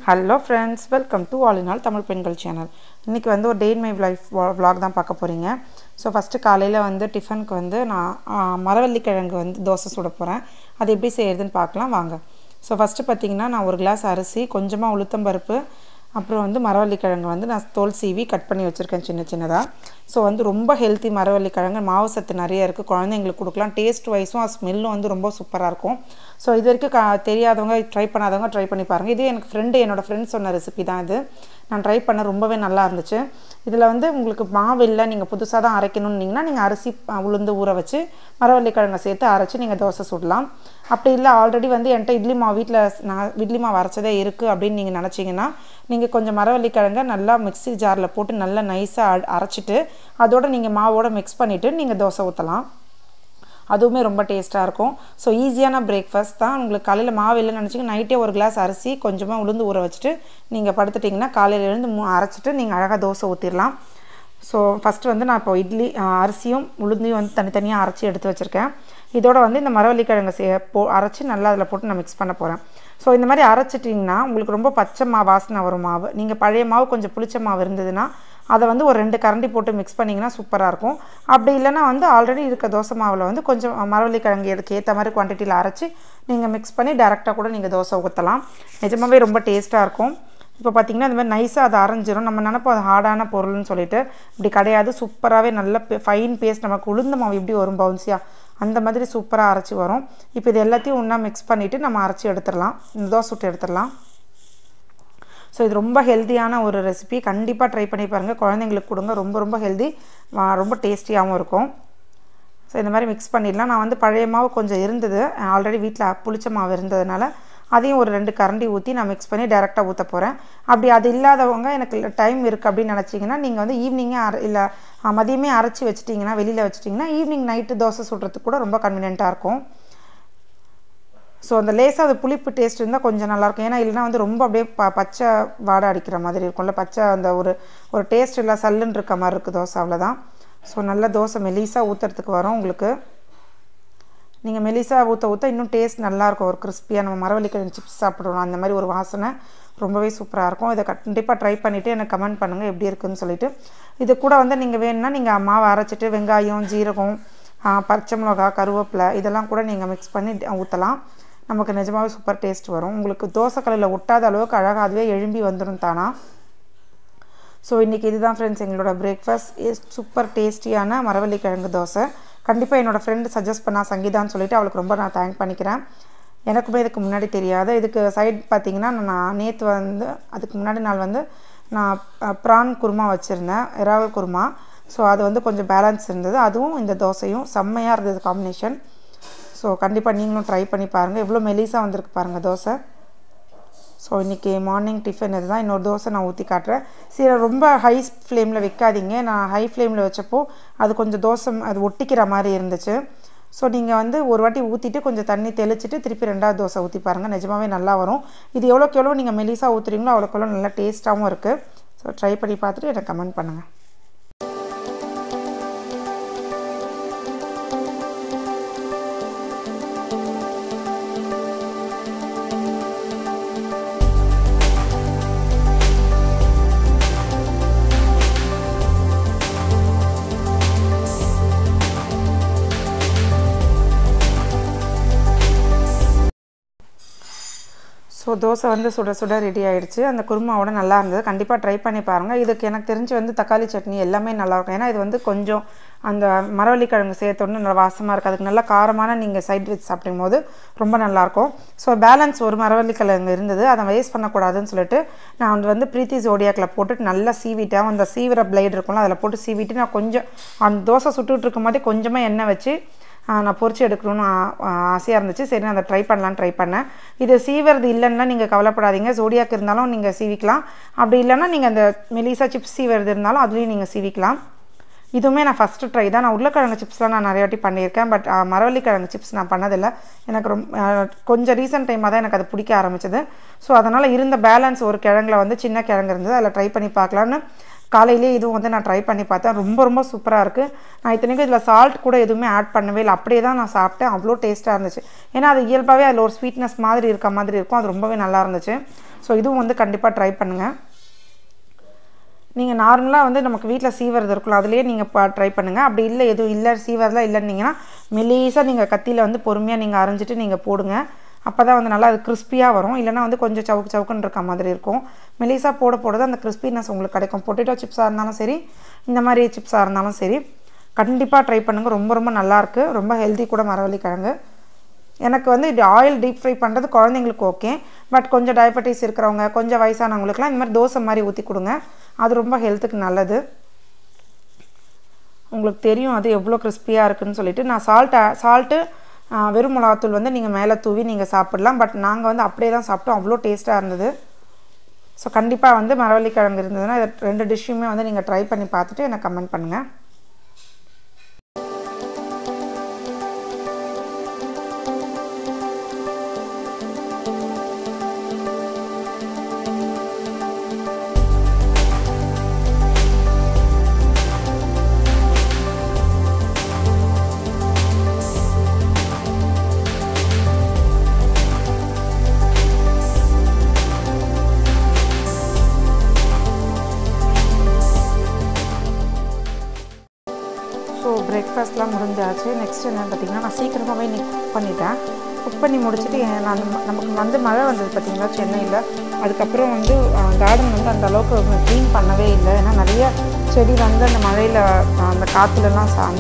hello friends welcome to all in all Tamil பெண்கள் channel இன்றைக்கி வந்து ஒரு day in my life vlog தான் பார்க்க போகிறீங்க ஸோ ஃபஸ்ட்டு காலையில் வந்து டிஃபனுக்கு வந்து நான் ஆ, மரவள்ளி கிழங்கு வந்து தோசை சுட போகிறேன் அது எப்படி செய்யறதுன்னு பார்க்கலாம் வாங்க ஸோ ஃபஸ்ட்டு பார்த்தீங்கன்னா நான் ஒரு கிளாஸ் அரிசி கொஞ்சமாக உளுத்தம்பருப்பு அப்புறம் வந்து மரவள்ளி கிழங்கு வந்து நான் தோல் சீவி கட் பண்ணி வச்சுருக்கேன் சின்ன சின்னதாக ஸோ வந்து ரொம்ப ஹெல்த்தி மரவள்ளி கிழங்கு மாவு சத்து நிறைய இருக்குது குழந்தைங்களுக்கு கொடுக்கலாம் டேஸ்ட் வைஸும் ஸ்மெல்லும் வந்து ரொம்ப சூப்பராக இருக்கும் ஸோ இது வரைக்கும் கா தெரியாதவங்க ட்ரை பண்ணாதவங்க ட்ரை பண்ணி பாருங்கள் இது எனக்கு ஃப்ரெண்டு என்னோடய ஃப்ரெண்ட் சொன்ன ரெசிபி தான் இது நான் ட்ரை பண்ண ரொம்பவே நல்லா இருந்துச்சு இதில் வந்து உங்களுக்கு மாவு இல்லை நீங்கள் புதுசாக தான் அரைக்கணுன்னீங்கன்னா நீங்கள் அரிசி அஹ், உளுந்து ஊற வச்சு மரவள்ளி கிழங்கை சேர்த்து அரைச்சி நீங்கள் தோசை சுடலாம் அப்படி இல்லை ஆல்ரெடி வந்து என்கிட்ட இட்லி மாவு வீட்டில் நான் இட்லி மாவு அரைச்சதே இருக்குது அப்படின்னு நீங்கள் நினச்சிங்கன்னா நீங்கள் கொஞ்சம் மரவள்ளி கிழங்கை நல்லா மிக்ஸி ஜாரில் போட்டு நல்லா நைஸாக அரைச்சிட்டு அதோட நீங்கள் மாவோட மிக்ஸ் பண்ணிவிட்டு நீங்கள் தோசை ஊற்றலாம் அதுவுமே ரொம்ப டேஸ்ட்டாக இருக்கும் ஸோ ஈஸியான பிரேக்ஃபாஸ்ட் தான் உங்களுக்கு காலையில் மாவு இல்லைன்னு நினச்சிங்க நைட்டே ஒரு கிளாஸ் அரிசி கொஞ்சமாக உளுந்து ஊற வச்சுட்டு நீங்கள் படுத்துட்டிங்கன்னா காலையில் எழுந்து மூ அரைச்சிட்டு நீங்கள் அழகாக தோசை ஊற்றிடலாம் ஸோ ஃபஸ்ட்டு வந்து நான் இப்போ இட்லி ஆ, அரிசியும் உளுந்தையும் வந்து தனித்தனியாக அரைச்சி எடுத்து வச்சுருக்கேன் இதோட வந்து இந்த மரவள்ளி கிழங்கு சே போ அரைச்சி நல்லா அதில் போட்டு நான் மிக்ஸ் பண்ண போகிறேன் ஸோ இந்த மாதிரி அரைச்சிட்டிங்கன்னா உங்களுக்கு ரொம்ப பச்சை மா வாசனை வரும் மாவு நீங்கள் பழைய மாவு கொஞ்சம் புளிச்ச மாவு இருந்ததுன்னா அதை வந்து ஒரு ரெண்டு கரண்டி போட்டு மிக்ஸ் பண்ணிங்கன்னா சூப்பராக இருக்கும் அப்படி இல்லைன்னா வந்து ஆல்ரெடி இருக்க தோசை மாவில் வந்து கொஞ்சம் மரவள்ளி கிழங்கு இதுக்கு ஏற்ற மாதிரி குவான்டிட்டியில் அரைச்சி நீங்கள் மிக்ஸ் பண்ணி டேரெக்டாக கூட நீங்கள் தோசை ஊற்றலாம் நிஜமாவே ரொம்ப டேஸ்ட்டாக இருக்கும் இப்போ பார்த்தீங்கன்னா இந்த மாதிரி நைஸாக அது அரைஞ்சிரும் நம்ம நினைப்போம் அது ஹார்டான பொருள்னு சொல்லிட்டு இப்படி கிடையாது சூப்பராகவே நல்ல ஃபைன் பேஸ்ட் நமக்கு உளுந்த மாவு எப்படி வரும் பவுன்ஸியாக அந்த மாதிரி சூப்பராக அரைச்சி வரும் இப்போ இது எல்லாத்தையும் ஒன்றா மிக்ஸ் பண்ணிவிட்டு நம்ம அரைச்சி எடுத்துடலாம் இந்த தோசை சுட்டு எடுத்துடலாம் ஸோ இது ரொம்ப ஹெல்த்தியான ஒரு ரெசிபி கண்டிப்பாக ட்ரை பண்ணி பாருங்கள் குழந்தைங்களுக்கு கொடுங்க ரொம்ப ரொம்ப ஹெல்தி ரொம்ப டேஸ்டியாகவும் இருக்கும் ஸோ இந்த மாதிரி மிக்ஸ் பண்ணிடலாம் நான் வந்து பழைய மாவு கொஞ்சம் இருந்தது ஆல்ரெடி வீட்டில் புளிச்ச மாவு இருந்ததுனால அதையும் ஒரு ரெண்டு கரண்டி ஊற்றி நான் மிக்ஸ் பண்ணி டேரெக்டாக ஊற்ற போகிறேன் அப்படி அது இல்லாதவங்க எனக்கு டைம் இருக்குது அப்படின்னு நினச்சிங்கன்னா நீங்கள் வந்து ஈவினிங்கே அரை இல்லை அஹ், மதியமே அரைச்சி வச்சிட்டிங்கன்னா வெளியில் வச்சிட்டிங்கன்னா ஈவினிங் நைட்டு தோசை சுடுறதுக்கு கூட ரொம்ப கன்வீனியண்ட்டாக இருக்கும் ஸோ அந்த லேசாக அது புளிப்பு டேஸ்ட் இருந்தால் கொஞ்சம் நல்லாயிருக்கும் ஏன்னா இல்லைனா வந்து ரொம்ப அப்படியே ப பச்சை வாடை அடிக்கிற மாதிரி இருக்கும்ல பச்சை அந்த ஒரு ஒரு டேஸ்ட் இல்லை சல்லுன்னு இருக்க மாதிரி இருக்குது தோசை அவ்வளோதான் ஸோ நல்ல தோசை மெலிசாக ஊற்றுறதுக்கு வரும் உங்களுக்கு நீங்கள் மெலிசா ஊற்ற ஊற்ற இன்னும் டேஸ்ட் நல்லாயிருக்கும் ஒரு கிறிஸ்பியாக நம்ம மரவள்ளி கிழங்கு சிப்ஸ் சாப்பிடுவோம் அந்த மாதிரி ஒரு வாசனை ரொம்பவே சூப்பராக இருக்கும் இதை கண்டிப்பாக ட்ரை பண்ணிவிட்டு எனக்கு கமெண்ட் பண்ணுங்கள் எப்படி இருக்குன்னு சொல்லிட்டு இது கூட வந்து நீங்கள் வேணும்னா நீங்கள் மாவை அரைச்சிட்டு வெங்காயம் ஜீரகம் ஆ, பச்சை மிளகா கருவேப்பிலை இதெல்லாம் கூட நீங்கள் மிக்ஸ் பண்ணி ஊற்றலாம் நமக்கு நிஜமாவே சூப்பர் டேஸ்ட் வரும் உங்களுக்கு தோசை கல்லில் ஒட்டாத அளவுக்கு அழகாக அதுவே எழும்பி வந்துடும் தானா ஸோ இன்றைக்கி இதுதான் ஃப்ரெண்ட்ஸ் எங்களோட பிரேக்ஃபாஸ்ட் சூப்பர் டேஸ்டியான மரவள்ளி கிழங்கு தோசை கண்டிப்பாக என்னோடய ஃப்ரெண்டு சஜஸ்ட் பண்ணா சங்கீதான்னு சொல்லிட்டு அவளுக்கு ரொம்ப நான் தேங்க் பண்ணிக்கிறேன் எனக்குமே இதுக்கு முன்னாடி தெரியாது இதுக்கு சைட் பார்த்தீங்கன்னா நான் நேற்று வந்து அதுக்கு முன்னாடி நாள் வந்து நான் ப்ரான் குருமா வச்சுருந்தேன் இறால் குருமா ஸோ அது வந்து கொஞ்சம் பேலன்ஸ் இருந்தது அதுவும் இந்த தோசையும் செம்மையாக இருந்தது காம்பினேஷன் ஸோ கண்டிப்பாக நீங்களும் ட்ரை பண்ணி பாருங்கள் எவ்வளோ மெலிசாக வந்திருக்கு பாருங்கள் தோசை ஸோ இன்றைக்கி மார்னிங் டிஃபன் இதுதான் இன்னொரு தோசை நான் ஊற்றி காட்டுறேன் சரி ரொம்ப ஹை ஃப்ளேமில் வைக்காதீங்க நான் ஹை ஃப்ளேமில் வச்சப்போ அது கொஞ்சம் தோசை அது ஒட்டிக்கிற மாதிரி இருந்துச்சு ஸோ நீங்கள் வந்து ஒரு வாட்டி ஊற்றிட்டு கொஞ்சம் தண்ணி தெளிச்சிட்டு திருப்பி ரெண்டாவது தோசை ஊற்றி பாருங்கள் நிஜமாவே நல்லா வரும் இது எவ்வளோக்கு எவ்வளோ நீங்கள் மெலிசாக ஊற்றுறீங்களோ அவ்வளோக்கு எவ்வளோ நல்லா டேஸ்ட்டாகவும் இருக்குது ஸோ ட்ரை பண்ணி பார்த்துட்டு எனக்கு கமெண்ட் பண்ணுங்கள் ஸோ தோசை வந்து சுட சுட ரெடி ஆயிடுச்சு அந்த குருமாவோட நல்லா இருந்தது கண்டிப்பாக ட்ரை பண்ணி பாருங்கள் இதுக்கு எனக்கு தெரிஞ்சு வந்து தக்காளி சட்னி எல்லாமே நல்லாயிருக்கும் ஏன்னா இது வந்து கொஞ்சம் அந்த மரவள்ளி கிழங்கு சேர்த்தோன்னு நல்லா வாசமாக இருக்குது அதுக்கு நல்லா காரமான நீங்கள் சைட் வச்சு சாப்பிடும் போது ரொம்ப நல்லாயிருக்கும் ஸோ பேலன்ஸ் ஒரு மரவள்ளி கிழங்கு இருந்தது அதை வேஸ்ட் பண்ணக்கூடாதுன்னு சொல்லிட்டு நான் வந்து வந்து பிரீத்தி ஜோடியாக்கில் போட்டுட்டு நல்லா சீவிட்டேன் அந்த சீவிர பிளேட் இருக்கும்ல அதில் போட்டு சீவிட்டு நான் கொஞ்சம் அந்த தோசை சுட்டுட்டு இருக்கும் போதே கொஞ்சமாக எண்ணெய் வச்சு ஆ, நான் பொரிச்சு எடுக்கணும்னு ஆ- ஆ- ஆசையாக இருந்துச்சு சரி நான் அதை ட்ரை பண்ணலான்னு ட்ரை பண்ணேன் இது சீவறது இல்லைன்னா நீங்கள் கவலைப்படாதீங்க ஜோடியாக்கு இருந்தாலும் நீங்கள் சீவிக்கலாம் அப்படி இல்லைன்னா நீங்கள் அந்த மெலிசா சிப்ஸ் சீவறது இருந்தாலும் அதுலேயும் நீங்கள் சீவிக்கலாம் இதுவுமே நான் ஃபஸ்ட்டு ட்ரை தான் நான் உருளைக்கிழங்கு சிப்ஸ்லாம் நான் நிறைய வாட்டி பண்ணியிருக்கேன் பட் மரவள்ளி கிழங்கு சிப்ஸ் நான் பண்ணதில்லை எனக்கு ரொம்ப ஆ, கொஞ்சம் ரீசன்ட் டைமாக தான் எனக்கு அது பிடிக்க ஆரம்பிச்சது ஸோ அதனால் இருந்த பேலன்ஸ் ஒரு கிழங்குல வந்து சின்ன கிழங்கு இருந்தது அதில் ட்ரை பண்ணி பார்க்கலான்னு காலையிலே இதுவும் வந்து நான் ட்ரை பண்ணி பார்த்தேன் ரொம்ப ரொம்ப சூப்பராக இருக்குது நான் இத்தனைக்கும் இதில் சால்ட் கூட எதுவுமே ஆட் பண்ணவே இல்லை அப்படியே தான் நான் சாப்பிட்டேன் அவ்வளோ டேஸ்ட்டாக இருந்துச்சு ஏன்னா அது இயல்பாகவே அதில் ஒரு ஸ்வீட்னஸ் மாதிரி இருக்க மாதிரி இருக்கும் அது ரொம்பவே நல்லா இருந்துச்சு ஸோ இதுவும் வந்து கண்டிப்பாக ட்ரை பண்ணுங்கள் நீங்கள் நார்மலாக வந்து நமக்கு வீட்டில் சீவரது இருக்குல்ல அதுலேயே நீங்கள் பா ட்ரை பண்ணுங்கள் அப்படி இல்லை எதுவும் இல்லை சீவரெலாம் இல்லைன்னீங்கன்னா மெலீஸாக நீங்கள் கத்தியில் வந்து பொறுமையாக நீங்கள் அரைஞ்சிட்டு நீங்கள் போடுங்க அப்போ தான் வந்து நல்லா அது கிறிஸ்பியாக வரும் இல்லைனா வந்து கொஞ்சம் சவுக்கு சவுக்குன்னு இருக்க மாதிரி இருக்கும் மெலிசாக போட போட தான் அந்த கிறிஸ்பினஸ் உங்களுக்கு கிடைக்கும் பொட்டேட்டோ சிப்ஸாக இருந்தாலும் சரி இந்த மாதிரி சிப்ஸாக இருந்தாலும் சரி கண்டிப்பாக ட்ரை பண்ணுங்கள் ரொம்ப ரொம்ப நல்லாயிருக்கு ரொம்ப ஹெல்தி கூட மரவள்ளி கிழங்கு எனக்கு வந்து இது ஆயில் டீப் ஃப்ரை பண்ணுறது குழந்தைங்களுக்கு ஓகே பட் கொஞ்சம் டயபெட்டிஸ் இருக்கிறவங்க கொஞ்சம் வயசானவங்களுக்குலாம் இந்த மாதிரி தோசை மாதிரி ஊற்றி கொடுங்க அது ரொம்ப ஹெல்த்துக்கு நல்லது உங்களுக்கு தெரியும் அது எவ்வளோ கிறிஸ்பியாக இருக்குதுன்னு சொல்லிட்டு நான் சால்ட்டை சால்ட்டு வெறும் மிளகாத்தூள் வந்து நீங்கள் மேலே தூவி நீங்கள் சாப்பிடலாம் பட் நாங்கள் வந்து அப்படியே தான் சாப்பிட்டோம் அவ்வளோ டேஸ்ட்டாக இருந்தது ஸோ கண்டிப்பாக வந்து மரவள்ளி கிழங்கு இருந்ததுன்னா இதை ரெண்டு டிஷ்ஷுமே வந்து நீங்கள் ட்ரை பண்ணி பார்த்துட்டு எனக்கு கமெண்ட் பண்ணுங்கள் ஸோ பிரேக்ஃபாஸ்ட்லாம் முடிஞ்சாச்சு நெக்ஸ்ட் என்னென்னு பார்த்தீங்கன்னா நான் சீக்கிரமாகவே இன்னைக்கு குக் பண்ணிட்டேன் குக் பண்ணி முடிச்சுட்டு எ- நான் ம- நமக்கு வந்து மழை வந்தது பார்த்தீங்களா சென்னையில் அதுக்கப்புறம் வந்து கார்டன் வந்து அந்த அளவுக்கு க்ளீன் பண்ணவே இல்லை ஏன்னா நிறைய செடி வந்து அந்த மழையில் அந்த காற்றுலலாம் சா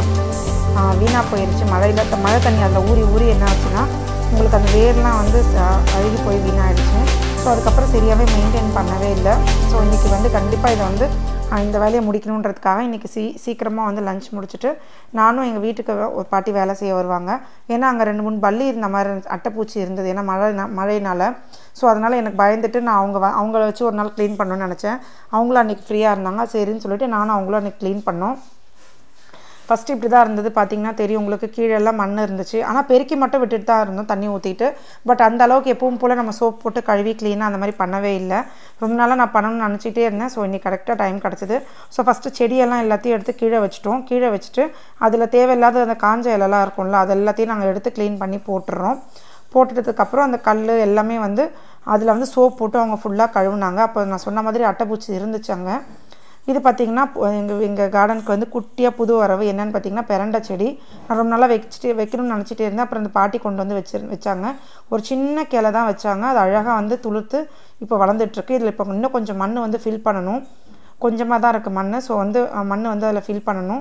வீணாக போயிடுச்சு மழையில் மழை தண்ணி அதில் ஊறி ஊறி என்ன ஆச்சுன்னா உங்களுக்கு அந்த வேர்லாம் வந்து ச- அழுகி போய் வீணாயிடுச்சு ஸோ அதுக்கப்புறம் சரியாகவே மெயின்டைன் பண்ணவே இல்லை ஸோ இன்றைக்கி வந்து கண்டிப்பாக இதை வந்து ஆஹ் இந்த வேலையை முடிக்கணுன்றதுக்காக இன்றைக்கி சீ சீக்கிரமாக வந்து லஞ்ச் முடிச்சுட்டு நானும் எங்கள் வீட்டுக்கு வே- ஒரு பாட்டி வேலை செய்ய வருவாங்க ஏன்னா அங்கே ரெண்டு மூணு பல்லி இருந்த மாதிரி இருந்துச்சு, அட்டைப்பூச்சி இருந்தது ஏன்னா மழை மழையினால் ஸோ அதனால் எனக்கு பயந்துட்டு நான் அவங்க வ- அவங்கள வச்சு ஒரு நாள் க்ளீன் பண்ணணும்னு நினச்சேன் அவங்களும் அன்றைக்கி ஃப்ரீயாக இருந்தாங்க சரின்னு சொல்லிட்டு நானும் அவங்களும் அன்றைக்கி க்ளீன் பண்ணோம் ஃபஸ்ட்டு இப்படி தான் இருந்தது பார்த்தீங்கன்னா தெரியும் உங்களுக்கு கீழெல்லாம் மண் இருந்துச்சு ஆனால் பெருக்கி மட்டும் விட்டுட்டு தான் இருந்தோம் தண்ணி ஊற்றிட்டு பட் அந்த அளவுக்கு எப்பவும் போல் நம்ம சோப் போட்டு கழுவி க்ளீனாக அந்த மாதிரி பண்ணவே இல்லை ரொம்ப நாளாக நான் பண்ணணும்னு நினச்சிட்டே இருந்தேன் ஸோ இன்னைக்கு கரெக்டாக டைம் கிடச்சிது ஸோ ஃபஸ்ட்டு செடியெல்லாம் எல்லாத்தையும் எடுத்து கீழே வச்சுட்டோம் கீழே வச்சுட்டு அதில் தேவையில்லாத அந்த காஞ்ச இலலாம் இருக்கும்ல அது எல்லாத்தையும் நாங்கள் எடுத்து க்ளீன் பண்ணி போட்டுடுறோம் போட்டுட்டதுக்கப்புறம் அந்த கல் எல்லாமே வந்து அதில் வந்து சோப் போட்டு அவங்க ஃபுல்லாக கழுவுனாங்க அப்போ நான் சொன்ன மாதிரி அட்டைப்பூச்சி இருந்துச்சு அங்கே இது பார்த்திங்கன்னா எங்கள் எங்கள் கார்டனுக்கு வந்து குட்டியாக புது வரவு என்னன்னு பார்த்தீங்கன்னா பெரண்டை செடி நான் ரொம்ப நாளாக வச்சுட்டு வைக்கணும்னு நினச்சிட்டே இருந்தேன் அப்புறம் அந்த பாட்டி கொண்டு வந்து வச்சு வச்சாங்க ஒரு சின்ன கிளை தான் வச்சாங்க அது அழகாக வந்து துளுர்த்து இப்போ வளர்ந்துட்டுருக்கு இதில் இப்போ இன்னும் கொஞ்சம் மண் வந்து ஃபில் பண்ணணும் கொஞ்சமாக தான் இருக்குது மண் ஸோ வந்து மண் வந்து அதில் ஃபில் பண்ணணும்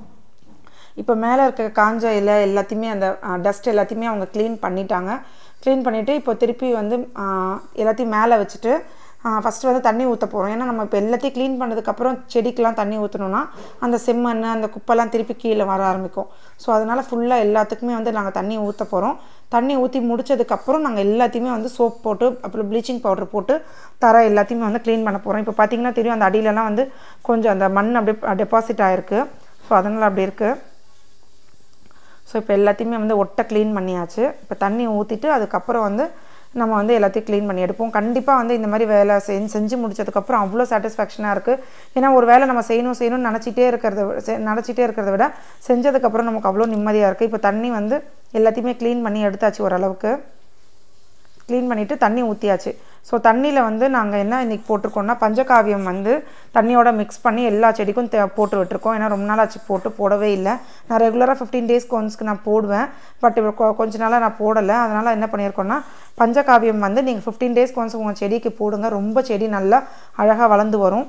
இப்போ மேலே இருக்க காஞ்ச இலை எல்லாத்தையுமே அந்த டஸ்ட் எல்லாத்தையுமே அவங்க க்ளீன் பண்ணிட்டாங்க க்ளீன் பண்ணிவிட்டு இப்போ திருப்பி வந்து ஆ, எல்லாத்தையும் மேலே வச்சுட்டு ஃபஸ்ட்டு வந்து தண்ணி ஊற்ற போகிறோம் ஏன்னா நம்ம இப்போ எல்லாத்தையும் க்ளீன் பண்ணதுக்கப்புறம் செடிக்கெலாம் தண்ணி ஊற்றணும்னா அந்த செம்மண் அந்த குப்பைலாம் திருப்பி கீழே வர ஆரம்பிக்கும் ஸோ அதனால் ஃபுல்லாக எல்லாத்துக்குமே வந்து நாங்கள் தண்ணி ஊற்ற போகிறோம் தண்ணி ஊற்றி முடிச்சதுக்கப்புறம் நாங்கள் எல்லாத்தையுமே வந்து சோப் போட்டு அப்புறம் ப்ளீச்சிங் பவுடர் போட்டு தர எல்லாத்தையுமே வந்து க்ளீன் பண்ண போகிறோம் இப்போ பார்த்தீங்கன்னா தெரியும் அந்த அடியிலலாம் வந்து கொஞ்சம் அந்த மண் அப்படியே டெபாசிட் ஆகிருக்கு ஸோ அதனால் அப்படி இருக்குது ஸோ இப்போ எல்லாத்தையுமே வந்து ஒட்டை க்ளீன் பண்ணியாச்சு இப்போ தண்ணி ஊற்றிட்டு அதுக்கப்புறம் வந்து நம்ம வந்து எல்லாத்தையும் க்ளீன் பண்ணி எடுப்போம் கண்டிப்பாக வந்து இந்த மாதிரி வேலை செஞ்சு செஞ்சு முடிச்சதுக்கப்புறம் அவ்வளோ சாட்டிஸ்ஃபேக்ஷனாக இருக்குது ஏன்னா ஒரு வேலை நம்ம செய்யணும் செய்யணும்னு நினச்சிட்டே இருக்கிறத விட- செ- நினச்சிட்டே இருக்கிறத விட செஞ்சதுக்கப்புறம் நமக்கு அவ்வளோ நிம்மதியாக இருக்குது இப்போ தண்ணி வந்து எல்லாத்தையுமே க்ளீன் பண்ணி எடுத்தாச்சு ஓரளவுக்கு க்ளீன் பண்ணிவிட்டு தண்ணி ஊற்றியாச்சு ஸோ தண்ணியில் வந்து நாங்கள் என்ன இன்றைக்கி போட்டிருக்கோம்னா பஞ்சகாவியம் வந்து தண்ணியோட மிக்ஸ் பண்ணி எல்லா செடிக்கும் தே போட்டு விட்டுருக்கோம் ஏன்னா ரொம்ப நாள் ஆச்சு போட்டு போடவே இல்லை நான் ரெகுலராக ஃபிஃப்டீன் டேஸ்க்கு ஒன்ஸ்க்கு நான் போடுவேன் பட் இப்போ கொ- கொஞ்ச நாளாக நான் போடலை அதனால் என்ன பண்ணியிருக்கோன்னா பஞ்சகாவியம் வந்து நீங்கள் ஃபிஃப்டீன் டேஸ்க்கு ஒன்ஸ் உங்கள் செடிக்கு போடுங்க ரொம்ப செடி நல்லா அழகாக வளர்ந்து வரும்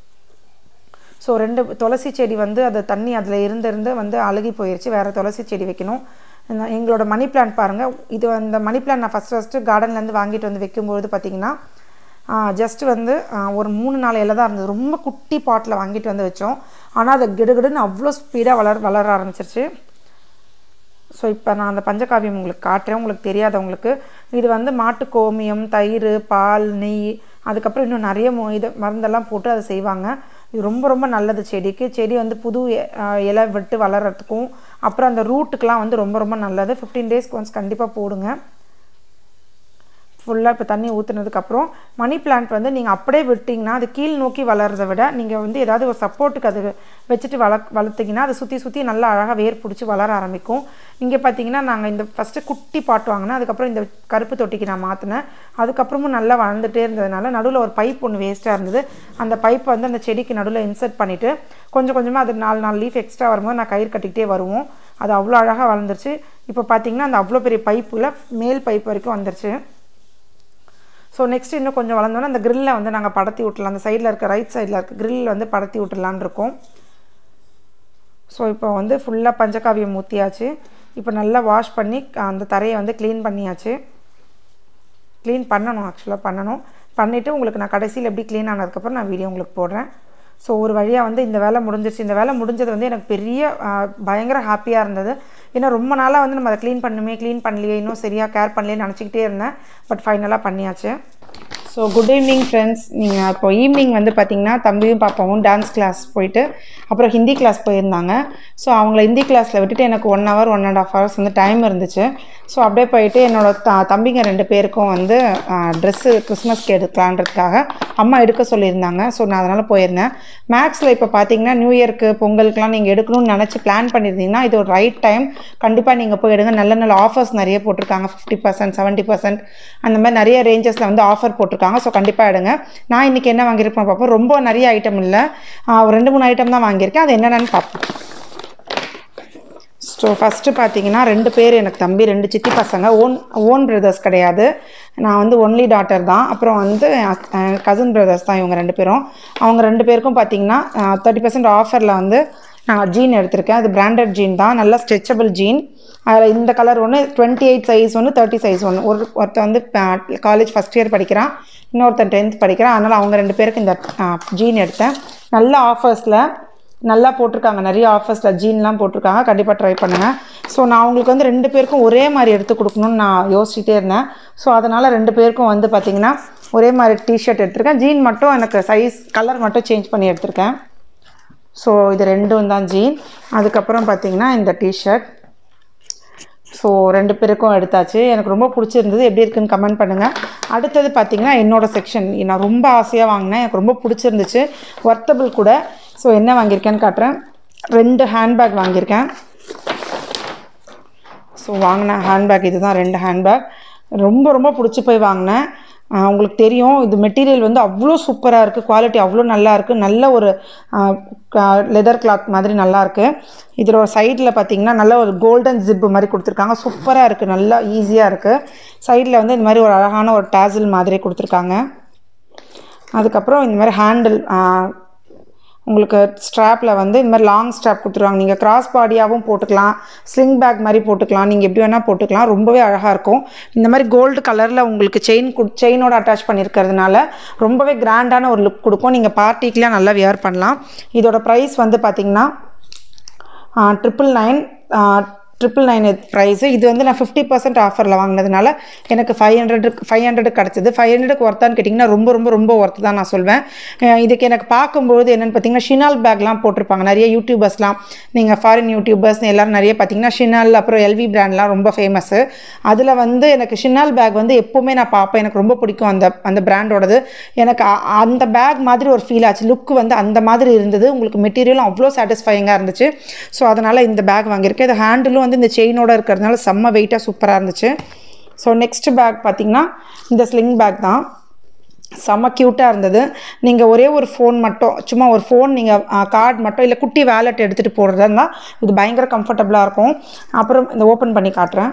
ஸோ ரெண்டு துளசி செடி வந்து அது தண்ணி அதில் இருந்து இருந்து வந்து அழுகி போயிடுச்சு வேறு துளசி செடி வைக்கணும் இந்த- எங்களோட மணி பிளான்ட் பாருங்கள் இது அந்த மணி பிளான்ட் நான் ஃபஸ்ட் ஃபஸ்ட்டு கார்டன்லேருந்து வாங்கிட்டு வந்து வைக்கும்பொழுது பார்த்தீங்கன்னா ஜஸ்ட் வந்து ஆ, ஒரு மூணு நாலு இலை தான் இருந்தது ரொம்ப குட்டி பாட்டில் வாங்கிட்டு வந்து வச்சோம் ஆனால் அது கிடுகிடுன்னு அவ்வளோ ஸ்பீடாக வளர வளர ஆரம்பிச்சிருச்சு ஸோ இப்போ நான் அந்த பஞ்சகாவியம் உங்களுக்கு காட்டுறேன் உங்களுக்கு தெரியாதவங்களுக்கு இது வந்து மாட்டு கோமியம் தயிர் பால் நெய் அதுக்கப்புறம் இன்னும் நிறைய மு- இது மருந்தெல்லாம் போட்டு அதை செய்வாங்க இது ரொம்ப ரொம்ப நல்லது செடிக்கு செடி வந்து புது எ- ஆஹ் இலை விட்டு வளர்கிறதுக்கும் அப்புறம் அந்த ரூட்டுக்கெலாம் வந்து ரொம்ப ரொம்ப நல்லது ஃபிஃப்டீன் டேஸ்க்கு ஒன்ஸ் கண்டிப்பாக போடுங்க ஃபுல்லாக இப்போ தண்ணி ஊற்றுனதுக்கப்புறம் மணி பிளான்ட் வந்து நீங்கள் அப்படியே விட்டிங்கன்னா அது கீழ் நோக்கி வளர்றதை விட நீங்கள் வந்து ஏதாவது ஒரு சப்போர்ட்டுக்கு அது வச்சுட்டு வள வளர்த்திங்கன்னா அதை சுற்றி சுற்றி நல்லா அழகாக வேர் பிடிச்சி வளர ஆரம்பிக்கும் இங்கே பார்த்தீங்கன்னா நாங்கள் இந்த ஃபஸ்ட்டு குட்டி பாட்டு வாங்கினேன் அதுக்கப்புறம் இந்த கருப்பு தொட்டிக்கு நான் மாற்றினேன் அதுக்கப்புறமும் நல்லா வளர்ந்துட்டே இருந்ததுனால நடுவில் ஒரு பைப் ஒன்று வேஸ்ட்டாக இருந்தது அந்த பைப்பை வந்து அந்த செடிக்கு நடுவில் இன்சர்ட் பண்ணிவிட்டு கொஞ்சம் கொஞ்சமாக அது நாலு நாலு லீஃப் எக்ஸ்ட்ரா வரும்போது நான் கயிறு கட்டிக்கிட்டே வருவோம் அது அவ்வளோ அழகாக வளர்ந்துருச்சு இப்போ பார்த்தீங்கன்னா அந்த அவ்வளோ பெரிய பைப்பில் மேல் பைப் வரைக்கும் வந்துருச்சு ஸோ நெக்ஸ்ட் இன்னும் கொஞ்சம் வளர்ந்தோன்னா அந்த க்ரில்லை வந்து நாங்கள் படத்தி விட்டுலாம் அந்த சைடில் இருக்க ரைட் சைடில் இருக்க க்ரில் வந்து படத்தி விட்டுலான்னு இருக்கோம் ஸோ இப்போ வந்து ஃபுல்லாக பஞ்சகாவியம் ஊற்றியாச்சு இப்போ நல்லா வாஷ் பண்ணி அந்த தரையை வந்து க்ளீன் பண்ணியாச்சு க்ளீன் பண்ணணும் ஆக்சுவலாக பண்ணணும் பண்ணிவிட்டு உங்களுக்கு நான் கடைசியில் எப்படி க்ளீன் ஆனதுக்கப்புறம் நான் வீடியோ உங்களுக்கு போடுறேன் ஸோ ஒரு வழியாக வந்து இந்த வேலை முடிஞ்சிருச்சு இந்த வேலை முடிஞ்சது வந்து எனக்கு பெரிய பயங்கர ஹாப்பியாக இருந்தது ஏன்னா ரொம்ப நாளாக வந்து நம்ம அதை க்ளீன் பண்ணுமே க்ளீன் பண்ணலையே இன்னும் சரியாக கேர் பண்ணலையே நினச்சிக்கிட்டே இருந்தேன் பட் ஃபைனலாக பண்ணியாச்சு ஸோ குட் ஈவினிங் ஃப்ரெண்ட்ஸ் நீங்கள் இப்போ ஈவினிங் வந்து பார்த்தீங்கன்னா தம்பியும் பாப்பாவும் டான்ஸ் கிளாஸ் போயிட்டு அப்புறம் ஹிந்தி கிளாஸ் போயிருந்தாங்க ஸோ அவங்கள ஹிந்தி கிளாஸில் விட்டுட்டு எனக்கு one hour one and half hours வந்து டைம் இருந்துச்சு ஸோ அப்படியே போயிட்டு என்னோட த தம்பிங்க ரெண்டு பேருக்கும் வந்து ட்ரெஸ்ஸு கிறிஸ்மஸ்க்கு எடுக்கலான்றதுக்காக அம்மா எடுக்க சொல்லியிருந்தாங்க ஸோ நான் அதனால் போயிருந்தேன் மேக்ஸில் இப்போ பார்த்தீங்கன்னா நியூ இயர்க்கு பொங்கலுக்குலாம் நீங்கள் எடுக்கணும்னு நினச்சி பிளான் பண்ணியிருந்தீங்கன்னா இது ஒரு ரைட் டைம் கண்டிப்பாக நீங்கள் போய் எடுங்க நல்ல நல்ல ஆஃபர்ஸ் நிறைய போட்டிருக்காங்க ஃபிஃப்டி பர்சன்ட் செவன்ட்டி பர்சன்ட் அந்த மாதிரி நிறைய ரேஞ்சஸில் வந்து ஆஃபர் போட்டிருக்காங்க ஸோ கண்டிப்பாக எடுங்க நான் இன்றைக்கி என்ன வாங்கியிருப்பேன் பார்ப்போம் ரொம்ப நிறைய ஐட்டம் இல்லை ஒரு ரெண்டு மூணு ஐட்டம் தான் வாங்கியிருக்கேன் அது என்னென்னு பார்ப்போம் ஸோ ஃபஸ்ட்டு பார்த்தீங்கன்னா ரெண்டு பேர் எனக்கு தம்பி ரெண்டு சித்தி பசங்க ஓன் ஓன் பிரதர்ஸ் கிடையாது நான் வந்து ஒன்லி டாட்டர் தான் அப்புறம் வந்து கசின் பிரதர்ஸ் தான் இவங்க ரெண்டு பேரும் அவங்க ரெண்டு பேருக்கும் பார்த்தீங்கன்னா தேர்ட்டி பர்சன்ட் ஆஃபரில் வந்து நான் ஜீன் எடுத்திருக்கேன் அது பிராண்டட் ஜீன் தான் நல்லா ஸ்ட்ரெச்சபிள் ஜீன் அதில் இந்த கலர் ஒன்று டுவெண்ட்டி எயிட் சைஸ் ஒன்று தேர்ட்டி சைஸ் ஒன்று ஒரு ஒருத்தன் வந்து காலேஜ் ஃபஸ்ட் இயர் படிக்கிறான் இன்னொருத்தன் டென்த் படிக்கிறான் அதனால் அவங்க ரெண்டு பேருக்கு இந்த ஜீன் எடுத்தேன் நல்ல ஆஃபர்ஸில் நல்லா போட்டிருக்காங்க நிறைய ஆஃபர்ஸில் ஜீன்லாம் போட்டிருக்காங்க கண்டிப்பாக ட்ரை பண்ணுங்கள் ஸோ நான் அவங்களுக்கு வந்து ரெண்டு பேருக்கும் ஒரே மாதிரி எடுத்து கொடுக்கணும்னு நான் யோசிச்சுட்டே இருந்தேன் ஸோ அதனால் ரெண்டு பேருக்கும் வந்து பார்த்திங்கன்னா ஒரே மாதிரி டிஷர்ட் எடுத்திருக்கேன் ஜீன் மட்டும் எனக்கு சைஸ் கலர் மட்டும் சேஞ்ச் பண்ணி எடுத்திருக்கேன் ஸோ இது ரெண்டும் தான் ஜீன் அதுக்கப்புறம் பார்த்திங்கன்னா இந்த டிஷர்ட் ஸோ ரெண்டு பேருக்கும் எடுத்தாச்சு எனக்கு ரொம்ப பிடிச்சிருந்தது எப்படி இருக்குன்னு கமெண்ட் பண்ணுங்கள் அடுத்தது பார்த்திங்கன்னா என்னோடய செக்ஷன் நான் ரொம்ப ஆசையாக வாங்கினேன் எனக்கு ரொம்ப பிடிச்சிருந்துச்சு ஒர்த்தபிள் கூட ஸோ என்ன வாங்கியிருக்கேன்னு காட்டுறேன் ரெண்டு ஹேண்ட்பேக் வாங்கியிருக்கேன் ஸோ வாங்கின ஹேண்ட்பேக் இது தான் ரெண்டு ஹேண்ட்பேக் ரொம்ப ரொம்ப பிடிச்சி போய் வாங்கினேன் உங்களுக்கு தெரியும் இது மெட்டீரியல் வந்து அவ்வளோ சூப்பராக இருக்குது குவாலிட்டி அவ்வளோ நல்லா இருக்குது நல்ல ஒரு லெதர் கிளாத் மாதிரி நல்லா இருக்குது இதோட சைடில் பார்த்தீங்கன்னா நல்ல ஒரு கோல்டன் ஜிப்பு மாதிரி கொடுத்துருக்காங்க சூப்பராக இருக்குது நல்லா ஈஸியாக இருக்குது சைடில் வந்து இந்த மாதிரி ஒரு அழகான ஒரு டேசில் மாதிரி கொடுத்துருக்காங்க அதுக்கப்புறம் இந்த மாதிரி ஹேண்டில் உங்களுக்கு ஸ்ட்ராப்பில் வந்து இந்த மாதிரி லாங் ஸ்ட்ராப் கொடுத்துருவாங்க நீங்கள் கிராஸ் பாடியாகவும் போட்டுக்கலாம் ஸ்லிங் பேக் மாதிரி போட்டுக்கலாம் நீங்கள் எப்படி வேணால் போட்டுக்கலாம் ரொம்பவே அழகாக இருக்கும் இந்த மாதிரி கோல்டு கலரில் உங்களுக்கு செயின் கு செயினோட அட்டாச் பண்ணியிருக்கிறதுனால ரொம்பவே கிராண்டான ஒரு லுக் கொடுக்கும் நீங்கள் பார்ட்டிக்கெலாம் நல்லா வியர் பண்ணலாம் இதோட ப்ரைஸ் வந்து பார்த்திங்கன்னா triple nine triple nine price இது வந்து நான் ஃபிஃப்டி பர்சன்ட் ஆஃபரில் வாங்கினதுனால எனக்கு ஃபைவ் ஹண்ட்ரடுக்கு ஃபைவ் ஹண்ட்ரடுக்கு கிடச்சிது ஃபைவ் ஹண்ட்ரடுக்கு ஒர்த்தான்னு கேட்டிங்கன்னா ரொம்ப ரொம்ப ரொம்ப ஒர்த்து தான் நான் சொல்வேன் இதுக்கு எனக்கு பார்க்கும்போது என்னென்னு பார்த்தீங்கன்னா ஷினால் பேக்லாம் போட்டிருப்பாங்க நிறைய யூடியூபர்ஸ்லாம் நீங்கள் ஃபாரின் யூடியூபர்ஸ் எல்லோரும் நிறைய பார்த்தீங்கன்னா ஷினால் அப்புறம் எல்வி பிராண்ட்லாம் ரொம்ப ஃபேமஸ்ஸு அதில் வந்து எனக்கு ஷினால் பேக் வந்து எப்போவுமே நான் பார்ப்பேன் எனக்கு ரொம்ப பிடிக்கும் அந்த அந்த பிராண்டோடது எனக்கு அந்த பேக் மாதிரி ஒரு ஃபீல் ஆச்சு லுக் வந்து அந்த மாதிரி இருந்தது உங்களுக்கு மெட்டீரியலும் அவ்வளோ சாட்டிஸ்ஃபையிங்காக இருந்துச்சு ஸோ அதனால் இந்த பேக் வாங்கியிருக்கேன் இது ஹேண்டிலும் வந்து இந்த செயினோட இருக்கிறதுனால செம்ம வெயிட்டாக சூப்பராக இருந்துச்சு ஸோ நெக்ஸ்ட் பேக் பார்த்திங்கன்னா இந்த ஸ்லிங் பேக் தான் செம்ம க்யூட்டாக இருந்தது நீங்கள் ஒரே ஒரு ஃபோன் மட்டும் சும்மா ஒரு ஃபோன் நீங்கள் கார்டு மட்டும் இல்லை குட்டி வேலெட் எடுத்துகிட்டு போகிறதா இருந்தால் இது பயங்கர கம்ஃபர்டபுளாக இருக்கும் அப்புறம் இந்த ஓப்பன் பண்ணி காட்டுறேன்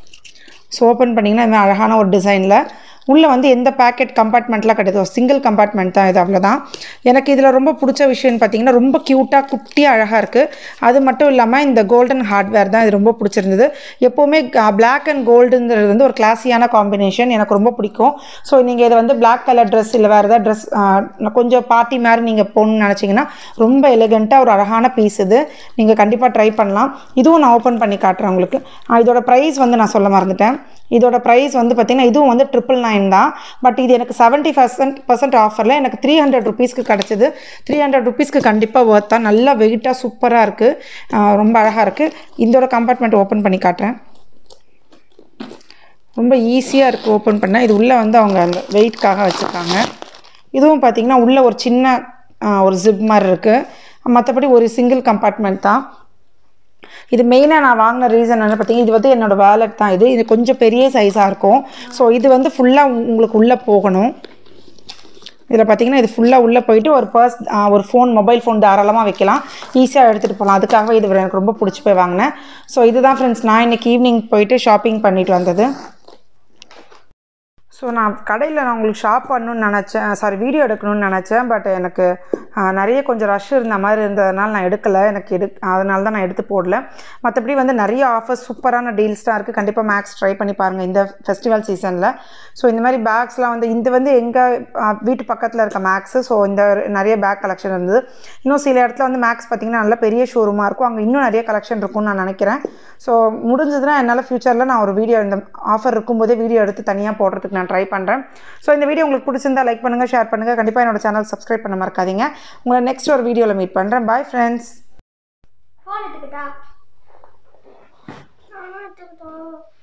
ஸோ ஓப்பன் பண்ணிங்கன்னா இந்த அழகான ஒரு டிசைனில் உள்ளே வந்து எந்த பேக்கெட் கம்பார்ட்மெண்ட்லாம் கிடையாது ஒரு சிங்கிள் கம்பார்ட்மெண்ட் தான் இது அவ்வளோதான் எனக்கு இதில் ரொம்ப பிடிச்ச விஷயம்னு பார்த்தீங்கன்னா ரொம்ப க்யூட்டாக குட்டியாக அழகாக இருக்குது அது மட்டும் இல்லாமல் இந்த கோல்டன் ஹார்ட்வேர் தான் இது ரொம்ப பிடிச்சிருந்தது எப்போவுமே பிளாக் அண்ட் கோல்டுங்கிறது வந்து ஒரு கிளாஸியான காம்பினேஷன் எனக்கு ரொம்ப பிடிக்கும் ஸோ நீங்கள் இதை வந்து பிளாக் கலர் ட்ரெஸ் இல்லை வேறு ஏதாவது ட்ரெஸ் கொஞ்சம் பார்ட்டி மாதிரி நீங்கள் போகணுன்னு நினச்சிங்கன்னா ரொம்ப எலிகண்ட்டாக ஒரு அழகான பீஸ் இது நீங்கள் கண்டிப்பாக ட்ரை பண்ணலாம் இதுவும் நான் ஓப்பன் பண்ணி காட்டுறேன் உங்களுக்கு இதோட ப்ரைஸ் வந்து நான் சொல்ல மறந்துட்டேன் இதோட ப்ரைஸ் வந்து பார்த்திங்கன்னா இதுவும் வந்து ட்ரிபிள் நைன் தான் பட் இது எனக்கு செவன்ட்டி பர்சன்ட் பர்சன்ட் ஆஃபரில் எனக்கு த்ரீ ஹண்ட்ரட் ருபீஸ்க்கு கிடச்சிது த்ரீ ஹண்ட்ரட் ருபீஸ்க்கு கண்டிப்பாக ஒர்த்தா நல்லா வெயிட்டாக சூப்பராக இருக்குது ரொம்ப அழகாக இருக்குது இதோட கம்பார்ட்மெண்ட் ஓப்பன் பண்ணி காட்டுறேன் ரொம்ப ஈஸியாக இருக்குது ஓப்பன் பண்ண இது உள்ளே வந்து அவங்க அந்த வெயிட்காக வச்சுருக்காங்க இதுவும் பார்த்திங்கன்னா உள்ளே ஒரு சின்ன ஆ, ஒரு ஜிப் மாதிரி இருக்குது மற்றபடி ஒரு சிங்கிள் கம்பார்ட்மெண்ட் தான் இது மெயினாக நான் வாங்கின ரீசன் என்ன பார்த்தீங்கன்னா இது வந்து என்னோடய வேலட் தான் இது இது கொஞ்சம் பெரிய சைஸாக இருக்கும் ஸோ இது வந்து ஃபுல்லாக உங்களுக்கு உள்ளே போகணும் இதில் பார்த்தீங்கன்னா இது ஃபுல்லாக உள்ளே போயிட்டு ஒரு பர்ஸ் ஒரு ஃபோன் மொபைல் ஃபோன் தாராளமாக வைக்கலாம் ஈஸியாக எடுத்துகிட்டு போகலாம் அதுக்காக இது எனக்கு ரொம்ப பிடிச்சி போய் வாங்கினேன் ஸோ இதுதான் ஃப்ரெண்ட்ஸ் நான் இன்னைக்கு ஈவினிங் போயிட்டு ஷாப்பிங் பண்ணிட்டு வந்தது ஸோ நான் கடையில் நான் உங்களுக்கு ஷாப் பண்ணணும்னு நினச்சேன் சாரி வீடியோ எடுக்கணும்னு நினச்சேன் பட் எனக்கு ஆ, நிறைய கொஞ்சம் ரஷ் இருந்த மாதிரி இருந்ததுனால நான் எடுக்கலை எனக்கு எடு அதனால தான் நான் எடுத்து போடல மற்றபடி வந்து நிறைய ஆஃபர்ஸ் சூப்பரான டீல்ஸ் தான் இருக்குது கண்டிப்பாக மேக்ஸ் ட்ரை பண்ணி பாருங்கள் இந்த ஃபெஸ்டிவல் சீசனில் ஸோ இந்த மாதிரி பேக்ஸ்லாம் வந்து இது வந்து எங்கள் வீட்டு பக்கத்தில் இருக்க மேக்ஸு ஸோ இந்த நிறைய பேக் கலெக்ஷன் இருந்தது இன்னும் சில இடத்துல வந்து மேக்ஸ் பார்த்திங்கன்னா நல்ல பெரிய ஷோரூமாக இருக்கும் அங்கே இன்னும் நிறைய கலெக்ஷன் இருக்கும்னு நான் நினைக்கிறேன் ஸோ முடிஞ்சதுன்னா என்னால் ஃப்யூச்சரில் நான் ஒரு வீடியோ இந்த ஆஃபர் இருக்கும்போதே வீடியோ எடுத்து தனியாக போடுறதுக்கு நான் ட்ரை பண்ணுறேன் ஸோ இந்த வீடியோ உங்களுக்கு பிடிச்சிருந்தா லைக் பண்ணுங்கள் ஷேர் பண்ணுங்கள் கண்டிப்பாக என்னோட சேனல் சப்ஸ்கிரைப் பண்ண மறக்காதீங்க உங்களை நெக்ஸ்ட் ஒரு வீடியோவில் மீட் பண்ணுறேன் பாய் ஃப்ரெண்ட்ஸ் ஃபோன் எடுத்துக்கிட்டா நானும் எடுத்துக்கிட்டோம்